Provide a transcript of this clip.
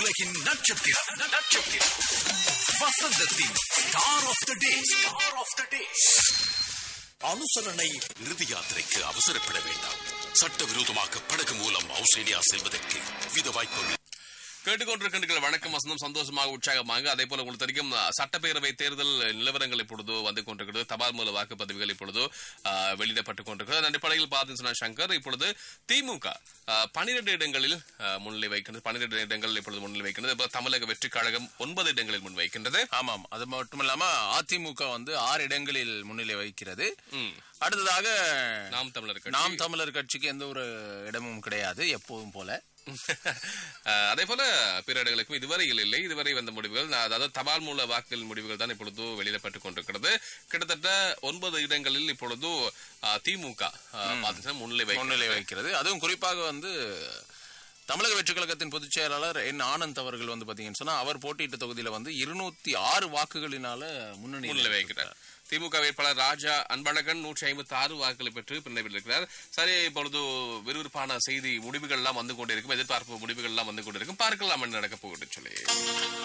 உலகின் நட்சத்திரம் நட்சத்திரம் வசந்தத்தின் star of the day star of the day அனுசரணை இறுதி யாத்திரைக்கு அவசரப்பட வேண்டாம் சட்டவிரோதமாக படகு மூலம் ஆஸ்திரேலியா செல்வதற்கு வித வாய்ப்புகள் கேட்டுக்கொண்டிருக்கின்றீர்கள் வணக்கம் வசந்தம் சந்தோஷமாக உற்சாகமாக அதே போல உங்களுக்கு தெரியும் அஹ், சட்டப்பேரவை தேர்தல் நிலவரங்கள் இப்பொழுது வந்து கொண்டிருக்கிறது தபால் மூல வாக்குப்பதிவுகள் இப்பொழுது அஹ், வெளியிடப்பட்டுக் கொண்டிருக்கிறது அதன் அடிப்படையில் பார்த்தீங்கன்னா சங்கர் இப்பொழுது திமுக பனிரெண்டு இடங்களில் அஹ், முன்னிலை வைக்கின்றது பனிரெண்டு இடங்கள் இப்பொழுது முன்னிலை வைக்கின்றது இப்ப தமிழக வெற்றி கழகம் ஒன்பது இடங்களில் முன்வைக்கின்றது ஆமாம் அது மட்டும் இல்லாம அதிமுக வந்து ஆறு இடங்களில் முன்னிலை வகிக்கிறது ம். அடுத்ததாக நாம் தமிழர் கட்சி. நாம் தமிழர் கட்சிக்கு எந்த ஒரு இடமும் கிடையாது எப்போதும் போல அஹ், அதே போல பிற இடங்களுக்கும் இதுவரையில் இல்லை இதுவரை வந்த முடிவுகள் நான் அதாவது தபால் மூல வாக்குகள் முடிவுகள் தான் இப்பொழுது வெளியிடப்பட்டுக் கொண்டிருக்கிறது கிட்டத்தட்ட ஒன்பது இடங்களில் இப்பொழுது அஹ், திமுக அஹ், பார்த்தீங்கன்னா முன்னிலை வைக்கிறது. முன்னிலை வகிக்கிறது அதுவும் குறிப்பாக வந்து தமிழக வெற்றி கழகத்தின் பொதுச் செயலாளர் என் ஆனந்த் அவர்கள் வந்து பாத்தீங்கன்னு சொன்னா அவர் போட்டியிட்ட தொகுதியில வந்து இருநூத்தி ஆறு வாக்குகளினால முன்னணி முன்னிலை வைக்கிறார் திமுக வேட்பாளர் ராஜா அன்பழகன் நூற்றி ஐம்பத்தி ஆறு வாக்குகளை பெற்று பின்னணியில் இருக்கிறார் சரி இப்பொழுது விறுவிறுப்பான செய்தி முடிவுகள் எல்லாம் வந்து கொண்டிருக்கும் எதிர்பார்ப்பு முடிவுகள் எல்லாம் வந்து கொண்டிருக்கும் பார்க்கலாம் என்ன நடக்க போகுது சொல்லி